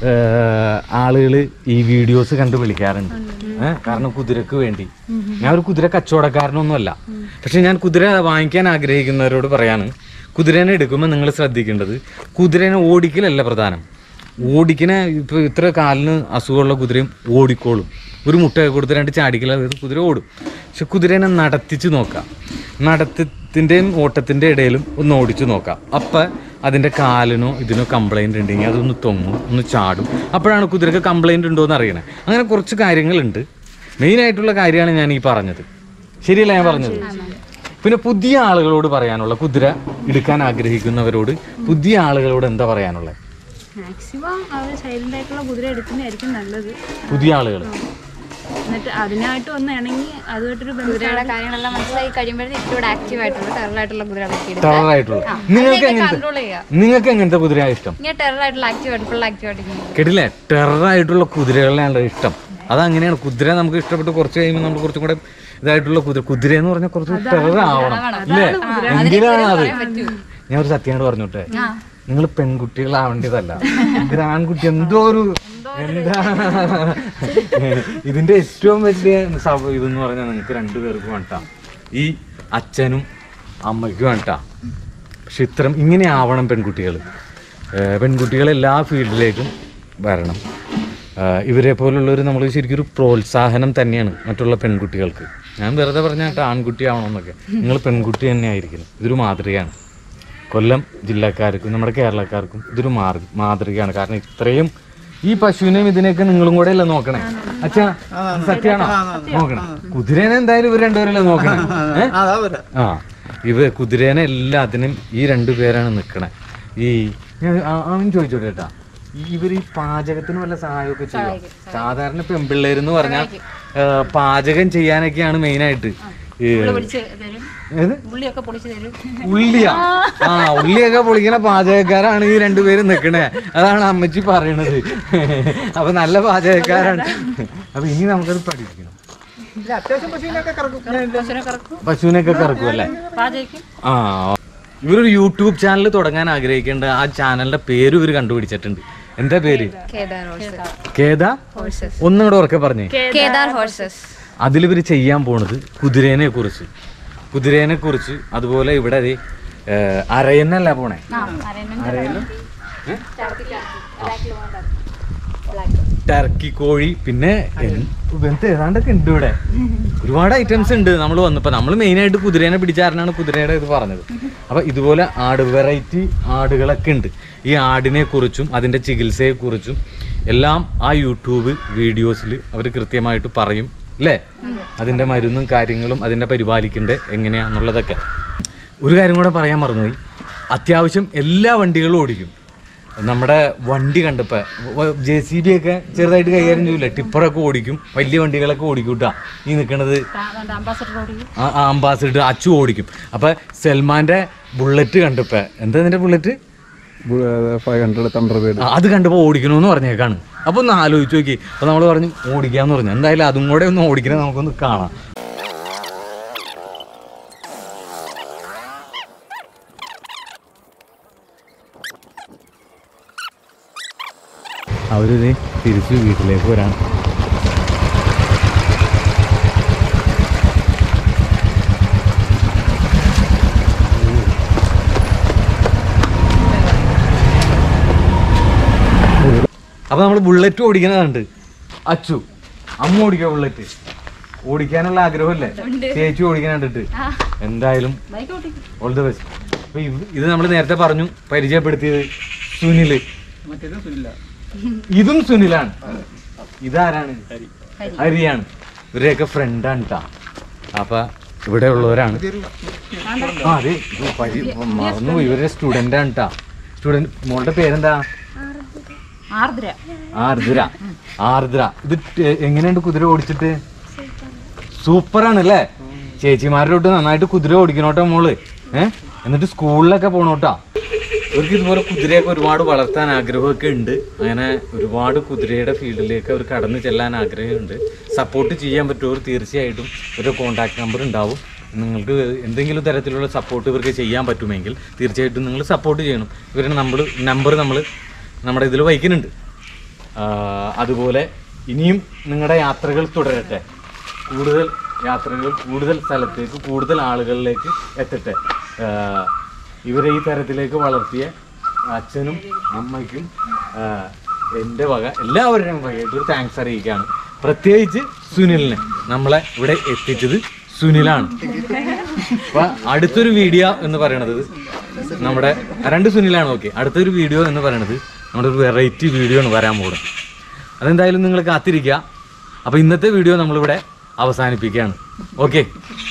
ആളുകൾ ഈ വീഡിയോസ് കണ്ട് വിളിക്കാറുണ്ട് ഏഹ് കാരണം കുതിരക്ക് വേണ്ടി ഞാൻ ഒരു കുതിര കച്ചവടക്കാരനൊന്നുമല്ല പക്ഷെ ഞാൻ കുതിര വാങ്ങിക്കാൻ ആഗ്രഹിക്കുന്നവരോട് പറയാണ് കുതിരനെ എടുക്കുമ്പോൾ നിങ്ങൾ ശ്രദ്ധിക്കേണ്ടത് കുതിരനെ ഓടിക്കലല്ല പ്രധാനം ഓടിക്കണ ഇപ്പൊ ഇത്ര കാലിന് അസുഖമുള്ള കുതിരയും ഓടിക്കോളും ഒരു മുട്ടയൊക്കെ കൊടുത്ത് രണ്ട് ചാടിക്കല കുതിര ഓടും പക്ഷെ കുതിരനെ നടത്തിച്ച് നോക്കാം നടത്തത്തിൻ്റെയും ഓട്ടത്തിൻ്റെ ഇടയിലും ഒന്ന് ഓടിച്ചു നോക്കാം അപ്പം അതിൻ്റെ കാലിനോ ഇതിനോ കംപ്ലൈൻറ്റ് ഉണ്ടെങ്കിൽ അതൊന്ന് തൊങ്ങും ഒന്ന് ചാടും അപ്പോഴാണ് കുതിരക്ക് കംപ്ലൈൻറ്റ് ഉണ്ടോ എന്ന് അറിയണേ അങ്ങനെ കുറച്ച് കാര്യങ്ങളുണ്ട് മെയിനായിട്ടുള്ള കാര്യമാണ് ഞാൻ ഈ പറഞ്ഞത് ശരിയല്ല ഞാൻ പറഞ്ഞത് പിന്നെ പുതിയ ആളുകളോട് പറയാനുള്ള കുതിര എടുക്കാൻ ആഗ്രഹിക്കുന്നവരോട് പുതിയ ആളുകളോട് എന്താ പറയാനുള്ളത് മാക്സിമം അവർ സൈലന്റ് ആയിട്ടുള്ള കുതിര എടുക്കുന്നതായിരിക്കും നല്ലത് പുതിയ ആളുകൾ എന്നിട്ട് അതിനായിട്ട് ഒന്ന് ഇണങ്ങി അതുമായിട്ടൊരു ബന്ധം കുതിരയുടെ കാര്യങ്ങളെല്ലാം മനസ്സിലായി കഴിയുമ്പോഴത്തേക്ക് ഇച്ചിരി ആക്റ്റീവ് ആയിട്ടുള്ള ടെററായിട്ടുള്ള കുതിരകളൊക്കെ എടുത്ത് ടെററായിട്ടുള്ള നിങ്ങൾക്ക് എങ്ങനത്തെ കൺട്രോൾ ചെയ്യുക നിങ്ങൾക്ക് എങ്ങനത്തെ കുതിരയാണ് ഇഷ്ടം ഇങ്ങനെ ടെററായിട്ടുള്ള ആക്റ്റീവ് ആയിട്ട് ഫുൾ ആക്റ്റീവ് ആയിട്ട് കേട്ടില്ലേ ടെററായിട്ടുള്ള കുതിരകളെയാണ് ഇഷ്ടം അതങ്ങനെയാണ് കുതിര നമുക്ക് ഇഷ്ടപ്പെട്ട് കുറച്ച് കഴിയുമ്പോൾ നമ്മൾ കുറച്ചും കൂടെ ഇതായിട്ടുള്ള കുതിര കുതിര എന്ന് പറഞ്ഞാൽ കുറച്ച് ടെറർ ആവണം ഇല്ലേ എന്തിനാണ് അത് ഞാൻ ഒരു സത്യമായിട്ട് പറഞ്ഞോട്ടെ നിങ്ങൾ പെൺകുട്ടികളാവേണ്ടതല്ല ഇത് ആൺകുട്ടി എന്തോ ഒരു എന്താ ഇതിന്റെ ഏറ്റവും വലിയ സഭ ഇതെന്ന് പറഞ്ഞാൽ നിങ്ങൾക്ക് രണ്ടുപേർക്കും വേണ്ട ഈ അച്ഛനും അമ്മയ്ക്കും വേണ്ട പക്ഷെ ഇത്തരം ഇങ്ങനെ ആവണം പെൺകുട്ടികൾ പെൺകുട്ടികൾ എല്ലാ ഫീൽഡിലേക്കും വരണം ഏഹ് ഇവരെ പോലുള്ളവർ നമ്മൾ ശരിക്കും ഒരു പ്രോത്സാഹനം തന്നെയാണ് മറ്റുള്ള പെൺകുട്ടികൾക്ക് ഞാൻ വെറുതെ പറഞ്ഞ കേട്ടോ ആൺകുട്ടി ആവണമെന്നൊക്കെ നിങ്ങൾ പെൺകുട്ടി തന്നെ ആയിരിക്കണം ഇതൊരു മാതൃകയാണ് കൊല്ലം ജില്ലക്കാർക്കും നമ്മുടെ കേരളക്കാർക്കും ഇതൊരു മാർ മാതൃകയാണ് കാരണം ഇത്രയും ഈ പശുവിനെയും ഇതിനെയൊക്കെ നിങ്ങളും കൂടെ അല്ലേ നോക്കണേ അച്ഛാ സത്യാണോ നോക്കണേ കുതിരേനെ എന്തായാലും ഇവർ രണ്ടുപേരല്ലേ നോക്കണേ ഏ? ആ ഇവ കുതിരേനെ എല്ലാത്തിനും ഈ രണ്ടു പേരാണ് നിക്കണേ ഈ ഞാൻ ആ- അവൻ ചോദിച്ചോട്ടെ ചേട്ടാ ഈ ഇവർ ഈ പാചകത്തിന് വല്ല സഹായമൊക്കെ ചെയ്യും സാധാരണ പെൺപിള്ളേരെന്ന് പറഞ്ഞാൽ പാചകം ചെയ്യാനൊക്കെയാണ് മെയിനായിട്ട് ഏത് ഉള്ളിയൊക്കെ പൊളിച്ചു തരും ഉള്ളിയാ ആ ഉള്ളിയൊക്കെ പൊളിക്കണ പാചകക്കാരാണ് ഈ രണ്ടുപേരും നിക്കണേ അതാണ് അമ്മച്ചി പറയണത് അപ്പൊ നല്ല പാചകക്കാരാണ് അപ്പൊ ഇനി നമുക്കത് പഠിക്കണം പശുവിനൊക്കെ കറക്കും അല്ലേ പാചകം ആ ഇവരൊരു യൂട്യൂബ് ചാനൽ തുടങ്ങാൻ ആഗ്രഹിക്കേണ്ട ആ ചാനലിന്റെ പേര് ഇവർ കണ്ടുപിടിച്ചിട്ടുണ്ട് എന്താ പേര് കേദാർ ഹോഴ്സസ് കേദ ഹോഴ്സസ് ഒന്നും കൂടെ ഉറക്കെ പറഞ്ഞേ കേദാർ ഹോഴ്സസ് അതിലിവർ ചെയ്യാൻ പോണത് കുതിരേനെ കുറിച്ച് കുതിരേനെ കുറിച്ച് അതുപോലെ ഇവിടെ ദേ, ഏഹ്, അരയന്നല്ല പോണേ അരയന്നം ഏ? ടർക്കി കോഴി പിന്നെ എൻ- ഇങ്ങനത്തെ ഏതാണ്ടൊക്കെ ഉണ്ട് ഇവിടെ ഒരുപാട് ഐറ്റംസ് ഉണ്ട് നമ്മൾ വന്നപ്പോ നമ്മൾ മെയിൻ ആയിട്ട് കുതിരേനെ പിടിച്ചാരനാണ് കുതിരയുടെ ഇത് പറഞ്ഞത് അപ്പൊ ഇതുപോലെ ആട് വെറൈറ്റി ആടുകളൊക്കെ ഉണ്ട് ഈ ആടിനെ കുറിച്ചും അതിന്റെ ചികിത്സയെ കുറിച്ചും എല്ലാം ആ യൂട്യൂബ് വീഡിയോസിൽ അവർ കൃത്യമായിട്ട് പറയും അല്ലേ അതിന്റെ മരുന്നും കാര്യങ്ങളും അതിന്റെ പരിപാലിക്കേണ്ടത് എങ്ങനെയാന്നുള്ളതൊക്കെ ഒരു കാര്യം കൂടെ പറയാൻ മറന്നുപോയി അത്യാവശ്യം എല്ലാ വണ്ടികളും ഓടിക്കും നമ്മുടെ വണ്ടി കണ്ടപ്പോ ജെ സി ബി ഒക്കെ ചെറുതായിട്ട് കൈകാര്യം ചെയ്യൂല ടിപ്പറൊക്കെ ഓടിക്കും വലിയ വണ്ടികളൊക്കെ ഓടിക്കും കേട്ടാ ഈ നിൽക്കണത് അംബാസഡർ ഓടി അംബാസിഡർ അച്ചു ഓടിക്കും അപ്പൊ സൽമാന്റെ ബുള്ളറ്റ് കണ്ടപ്പോ എന്താ നിന്റെ ബുള്ളറ്റ് ഫൈവ് ഹൺഡ്രഡ് തണ്ടർബേഡ് ആ, അത് കണ്ടപ്പോ ഓടിക്കണമെന്ന് പറഞ്ഞേക്കാണ് അപ്പൊ ഒന്ന് ആലോചിച്ച് നോക്കി അപ്പൊ നമ്മൾ പറഞ്ഞു ഓടിക്കാന്ന് പറഞ്ഞു എന്തായാലും അതും കൂടെ ഒന്ന് ഓടിക്കണേ നമുക്കൊന്ന് കാണാം അവരിത് തിരിച്ച് വീട്ടിലേക്ക് വരാൻ അപ്പൊ നമ്മൾ ബുള്ളറ്റ് ഓടിക്കണതുണ്ട് അച്ചു അമ്മ ഓടിക്കുക ബുള്ളറ്റ് ഓടിക്കാനുള്ള ആഗ്രഹമല്ലേ ചേച്ചി ഓടിക്കാൻ കണ്ടിട്ട് എന്തായാലും ഓൾ ദ ബെസ്റ്റ് അപ്പൊ ഇത് ഇത് നമ്മൾ നേരത്തെ പറഞ്ഞു പരിചയപ്പെടുത്തിയത് സുനില് ഇതും സുനിലാണ് ഇതാരാണ് ഹരിയാണ് ഇവരെയൊക്കെ ഫ്രണ്ടാണ് കേട്ടാ അപ്പൊ ഇവിടെ ഉള്ളവരാണ് ആ അതെ ഇത് പരി- മറന്നു പോയി. ഇവരുടെ സ്റ്റുഡന്റ് ആണ് കേട്ടാ സ്റ്റുഡന്റ് മോളുടെ പേരെന്താ ആർദ്ര ആർദ്ര ആർദ്ര ഇത് ട്- എങ്ങനെയുണ്ട് കുതിര ഓടിച്ചിട്ട് സൂപ്പറാണ് അല്ലേ ചേച്ചിമാരുടെ തൊട്ട് നന്നായിട്ട് കുതിര ഓടിക്കണോട്ടോ മോള് ഏ എന്നിട്ട് സ്കൂളിലൊക്കെ പോണോട്ടാ ഇവർക്ക് ഇതുപോലെ കുതിരയൊക്കെ ഒരുപാട് വളർത്താൻ ആഗ്രഹമൊക്കെ ഉണ്ട് അങ്ങനെ ഒരുപാട് കുതിരയുടെ ഫീൽഡിലേക്ക് അവർ കടന്നു ചെല്ലാൻ ആഗ്രഹമുണ്ട് സപ്പോർട്ട് ചെയ്യാൻ പറ്റുമോ തീർച്ചയായിട്ടും ഒരു കോൺടാക്ട് നമ്പർ ഉണ്ടാവും നിങ്ങൾക്ക് എന്തെങ്കിലും തരത്തിലുള്ള സപ്പോർട്ട് ഇവർക്ക് ചെയ്യാൻ പറ്റുമെങ്കിൽ തീർച്ചയായിട്ടും നിങ്ങൾ സപ്പോർട്ട് ചെയ്യണം ഇവരുടെ നമ്പർ നമ്പർ നമ്മൾ നമ്മുടെ ഇതിൽ വഹിക്കുന്നുണ്ട് ആ, അതുപോലെ ഇനിയും നിങ്ങളുടെ യാത്രകൾ തുടരട്ടെ കൂടുതൽ യാത്രകൾ കൂടുതൽ സ്ഥലത്തേക്ക് കൂടുതൽ ആളുകളിലേക്ക് എത്തട്ടെ ആ, ഇവരെ ഈ തരത്തിലേക്ക് വളർത്തിയ അച്ഛനും അമ്മയ്ക്കും ആ, എൻ്റെ വക എല്ലാവരുടെയും വകയായിട്ട് ഒരു താങ്ക്സ് അറിയിക്കുകയാണ് പ്രത്യേകിച്ച് സുനിലിനെ നമ്മളെ ഇവിടെ എത്തിച്ചത് സുനിലാണ് അപ്പൊ അടുത്തൊരു വീഡിയോ എന്ന് പറയണത് നമ്മുടെ രണ്ട് സുനിലാണ് ഓക്കെ അടുത്തൊരു വീഡിയോ എന്ന് പറയണത് നമ്മുടെ ഒരു വെറൈറ്റി വീഡിയോ ആണ് വരാൻ പോകുന്നത് അതെന്തായാലും നിങ്ങൾ കാത്തിരിക്കുക അപ്പോൾ ഇന്നത്തെ വീഡിയോ നമ്മളിവിടെ അവസാനിപ്പിക്കുകയാണ് ഓക്കെ